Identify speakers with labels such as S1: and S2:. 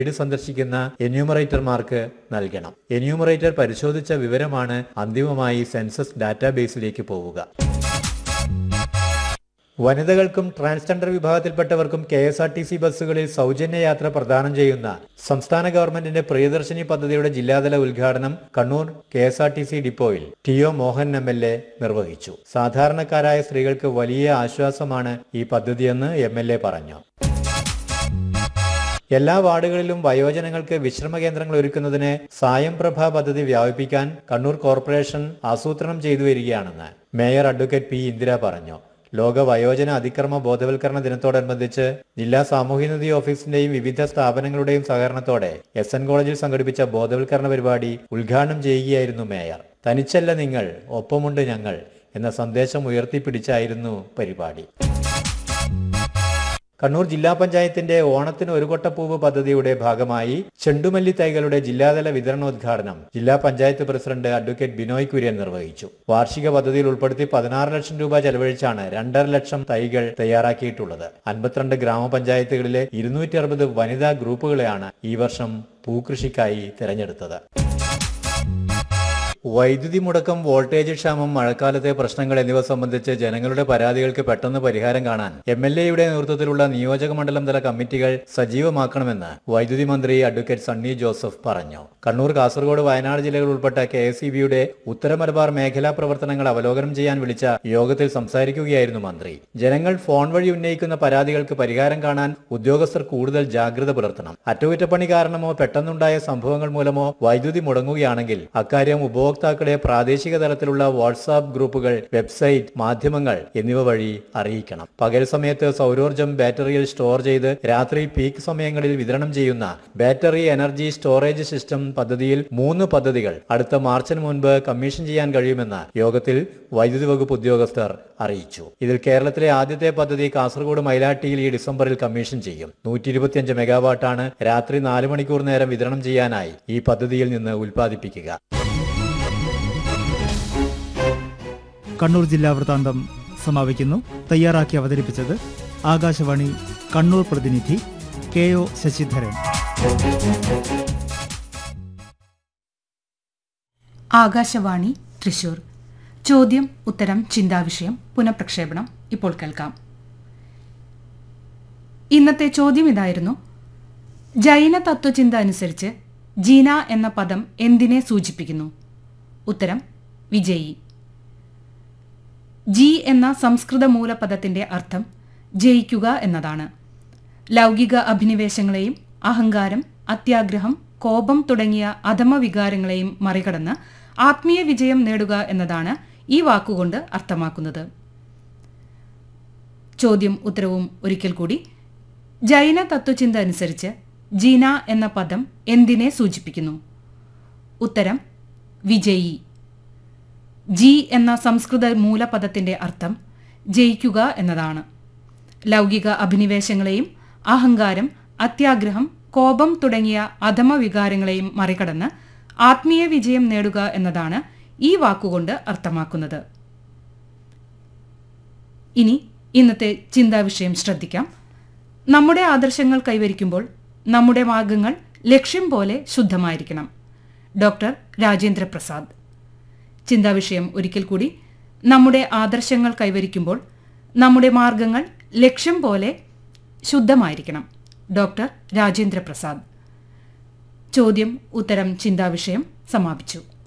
S1: വീട് സന്ദർശിക്കുന്ന എന്യൂമറേറ്റർമാർക്ക് നൽകണം എന്യൂമറേറ്റർ പരിശോധിച്ച വിവരമാണ് അന്തിമമായി സെൻസസ് ഡാറ്റാബേസിലേക്ക് പോവുക വനിതകൾക്കും ട്രാൻസ്ജെൻഡർ വിഭാഗത്തിൽപ്പെട്ടവർക്കും K S R T C ബസ്സുകളിൽ സൗജന്യ യാത്ര പ്രദാനം ചെയ്യുന്ന സംസ്ഥാന ഗവൺമെന്റിന്റെ പ്രിയദർശിനി പദ്ധതിയുടെ ജില്ലാതല ഉദ്ഘാടനം Kannur K S R T C ഡിപ്പോയിൽ T O Mohan M L A നിർവഹിച്ചു സാധാരണക്കാരായ സ്ത്രീകൾക്ക് വലിയ ആശ്വാസമാണ് ഈ പദ്ധതിയെന്ന് എം എൽ എ പറഞ്ഞു എല്ലാ വാർഡുകളിലും വയോജനങ്ങൾക്ക് വിശ്രമ കേന്ദ്രങ്ങൾ ഒരുക്കുന്നതിന് സായം പ്രഭ പദ്ധതി വ്യാപിപ്പിക്കാൻ കണ്ണൂർ കോർപ്പറേഷൻ ആസൂത്രണം ചെയ്തു വരികയാണെന്ന് മേയർ അഡ്വക്കേറ്റ് പി ഇന്ദിര പറഞ്ഞു ലോക വയോജന അതിക്രമ ബോധവൽക്കരണ ദിനത്തോടനുബന്ധിച്ച് ജില്ലാ സാമൂഹ്യനിധി ഓഫീസിന്റെയും വിവിധ സ്ഥാപനങ്ങളുടെയും സഹകരണത്തോടെ എസ് എൻ കോളേജിൽ സംഘടിപ്പിച്ച ബോധവൽക്കരണ പരിപാടി ഉദ്ഘാടനം ചെയ്യുകയായിരുന്നു മേയർ തനിച്ചല്ല നിങ്ങൾ ഒപ്പമുണ്ട് ഞങ്ങൾ എന്ന സന്ദേശം ഉയർത്തിപ്പിടിച്ചായിരുന്നു പരിപാടി കണ്ണൂർ ജില്ലാ പഞ്ചായത്തിന്റെ ഓണത്തിന് ഒരു കൊട്ടപ്പൂവ് പദ്ധതിയുടെ ഭാഗമായി ചെണ്ടുമല്ലി തൈകളുടെ ജില്ലാതല വിതരണോദ്ഘാടനം ജില്ലാ പഞ്ചായത്ത് പ്രസിഡന്റ് അഡ്വക്കേറ്റ് ബിനോയ് കുര്യൻ നിർവഹിച്ചു വാർഷിക പദ്ധതിയിൽ ഉൾപ്പെടുത്തി പതിനാറ് ലക്ഷം രൂപ ചെലവഴിച്ചാണ് രണ്ടര ലക്ഷം തൈകൾ തയ്യാറാക്കിയിട്ടുള്ളത് അൻപത്തിരണ്ട് ഗ്രാമപഞ്ചായത്തുകളിലെ ഇരുന്നൂറ്റി അറുപത് വനിതാ ഗ്രൂപ്പുകളെയാണ് ഈ വർഷം പൂക്കൃഷിക്കായി തിരഞ്ഞെടുത്തത് വൈദ്യുതി മുടക്കം വോൾട്ടേജ് ക്ഷാമം മഴക്കാലത്തെ പ്രശ്നങ്ങൾ എന്നിവ സംബന്ധിച്ച് ജനങ്ങളുടെ പരാതികൾക്ക് പെട്ടെന്ന് പരിഹാരം കാണാൻ എം എൽ എയുടെ നേതൃത്വത്തിലുള്ള നിയോജക മണ്ഡലം തല കമ്മിറ്റികൾ സജീവമാക്കണമെന്ന് വൈദ്യുതി മന്ത്രി അഡ്വക്കേറ്റ് സണ്ണി ജോസഫ് പറഞ്ഞു കണ്ണൂർ കാസർഗോഡ് വയനാട് ജില്ലകൾ ഉൾപ്പെട്ട കെ എസ് ഉത്തര മലബാർ മേഖലാ പ്രവർത്തനങ്ങൾ അവലോകനം ചെയ്യാൻ വിളിച്ച യോഗത്തിൽ സംസാരിക്കുകയായിരുന്നു മന്ത്രി ജനങ്ങൾ ഫോൺ വഴി ഉന്നയിക്കുന്ന പരാതികൾക്ക് പരിഹാരം കാണാൻ ഉദ്യോഗസ്ഥർ കൂടുതൽ ജാഗ്രത പുലർത്തണം അറ്റകുറ്റപ്പണി കാരണമോ പെട്ടെന്നുണ്ടായ സംഭവങ്ങൾ മൂലമോ വൈദ്യുതി മുടങ്ങുകയാണെങ്കിൽ അക്കാര്യം ഉപഭോക്താക്കളെ പ്രാദേശിക തലത്തിലുള്ള വാട്സാപ്പ് ഗ്രൂപ്പുകൾ വെബ്സൈറ്റ് മാധ്യമങ്ങൾ എന്നിവ വഴി അറിയിക്കണം പകൽ സമയത്ത് സൗരോർജ്ജം ബാറ്ററിയിൽ സ്റ്റോർ ചെയ്ത് രാത്രി പീക്ക് സമയങ്ങളിൽ വിതരണം ചെയ്യുന്ന ബാറ്ററി എനർജി സ്റ്റോറേജ് സിസ്റ്റം പദ്ധതിയിൽ മൂന്ന് പദ്ധതികൾ അടുത്ത മാർച്ചിന് മുൻപ് കമ്മീഷൻ ചെയ്യാൻ കഴിയുമെന്ന് യോഗത്തിൽ വൈദ്യുതി വകുപ്പ് ഉദ്യോഗസ്ഥർ അറിയിച്ചു ഇതിൽ കേരളത്തിലെ ആദ്യത്തെ പദ്ധതി കാസർഗോഡ് മൈലാട്ടിയിൽ ഈ ഡിസംബറിൽ കമ്മീഷൻ ചെയ്യും നൂറ്റി ഇരുപത്തിയഞ്ച് മെഗാവാട്ടാണ് രാത്രി നാല് മണിക്കൂർ നേരം വിതരണം ചെയ്യാനായി ഈ പദ്ധതിയിൽ നിന്ന് ഉൽപ്പാദിപ്പിക്കുക
S2: കണ്ണൂർ ജില്ലാ വൃത്താന്തം സമാപിക്കുന്നു തയ്യാറാക്കി അവതരിപ്പിച്ചത് ആകാശവാണി കണ്ണൂർ പ്രതിനിധി കെ ഒ ശശിധരൻ
S3: ആകാശവാണി തൃശൂർ ചോദ്യം ഉത്തരം ചിന്താവിഷയം പുനഃപ്രക്ഷേപണം ഇപ്പോൾ കേൾക്കാം ഇന്നത്തെ ചോദ്യം ഇതായിരുന്നു ജൈന തത്വചിന്ത അനുസരിച്ച് ജീന എന്ന പദം എന്തിനെ സൂചിപ്പിക്കുന്നു ഉത്തരം വിജയി ജി എന്ന സംസ്കൃത മൂലപദത്തിന്റെ അർത്ഥം ജയിക്കുക എന്നതാണ് ലൗകിക അഭിനിവേശങ്ങളെയും അഹങ്കാരം അത്യാഗ്രഹം കോപം തുടങ്ങിയ അധമ വികാരങ്ങളെയും മറികടന്ന് ആത്മീയ വിജയം നേടുക എന്നതാണ് ഈ വാക്കുകൊണ്ട് അർത്ഥമാക്കുന്നത് ചോദ്യം ഉത്തരവും ഒരിക്കൽ കൂടി ജൈന തത്വചിന്ത അനുസരിച്ച് ജീന എന്ന പദം എന്തിനെ സൂചിപ്പിക്കുന്നു ഉത്തരം വിജയി ജി എന്ന സംസ്കൃത മൂലപദത്തിന്റെ അർത്ഥം ജയിക്കുക എന്നതാണ് ലൗകിക അഭിനിവേശങ്ങളെയും അഹങ്കാരം അത്യാഗ്രഹം കോപം തുടങ്ങിയ അധമ വികാരങ്ങളെയും മറികടന്ന് ആത്മീയ വിജയം നേടുക എന്നതാണ് ഈ വാക്കുകൊണ്ട് അർത്ഥമാക്കുന്നത് ഇനി ഇന്നത്തെ ചിന്താവിഷയം ശ്രദ്ധിക്കാം നമ്മുടെ ആദർശങ്ങൾ കൈവരിക്കുമ്പോൾ നമ്മുടെ മാർഗങ്ങൾ ലക്ഷ്യം പോലെ ശുദ്ധമായിരിക്കണം ഡോക്ടർ രാജേന്ദ്ര പ്രസാദ് ചിന്താവിഷയം ഒരിക്കൽ കൂടി നമ്മുടെ ആദർശങ്ങൾ കൈവരിക്കുമ്പോൾ നമ്മുടെ മാർഗങ്ങൾ ലക്ഷ്യം പോലെ ശുദ്ധമായിരിക്കണം ഡോക്ടർ രാജേന്ദ്ര പ്രസാദ് ചോദ്യം ഉത്തരം ചിന്താവിഷയം സമാപിച്ചു